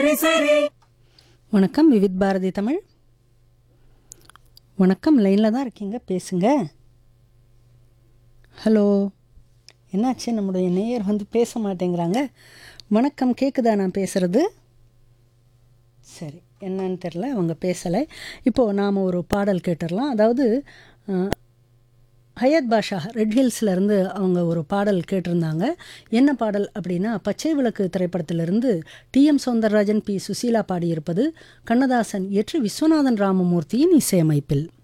சரி சரி வணக்கம் விவித் பாரதி தமிழ் வணக்கம் லைனில் தான் இருக்கீங்க பேசுங்க ஹலோ என்னாச்சு நம்முடைய நேயர் வந்து பேச மாட்டேங்கிறாங்க வணக்கம் கேட்குதா நான் பேசுகிறது சரி என்னன்னு தெரில அவங்க பேசலை இப்போது நாம் ஒரு பாடல் கேட்டுடலாம் அதாவது அஹ், ஹயத் பாஷா ரெட் ஹில்ஸ்லேருந்து அவங்க ஒரு பாடல் கேட்டிருந்தாங்க என்ன பாடல் அப்படின்னா பச்சை விளக்கு திரைப்படத்திலிருந்து T M Soundararajan P Susheela பாடியிருப்பது கண்ணதாசன் இயற்றி விஸ்வநாதன் ராமமூர்த்தியின் இசையமைப்பில்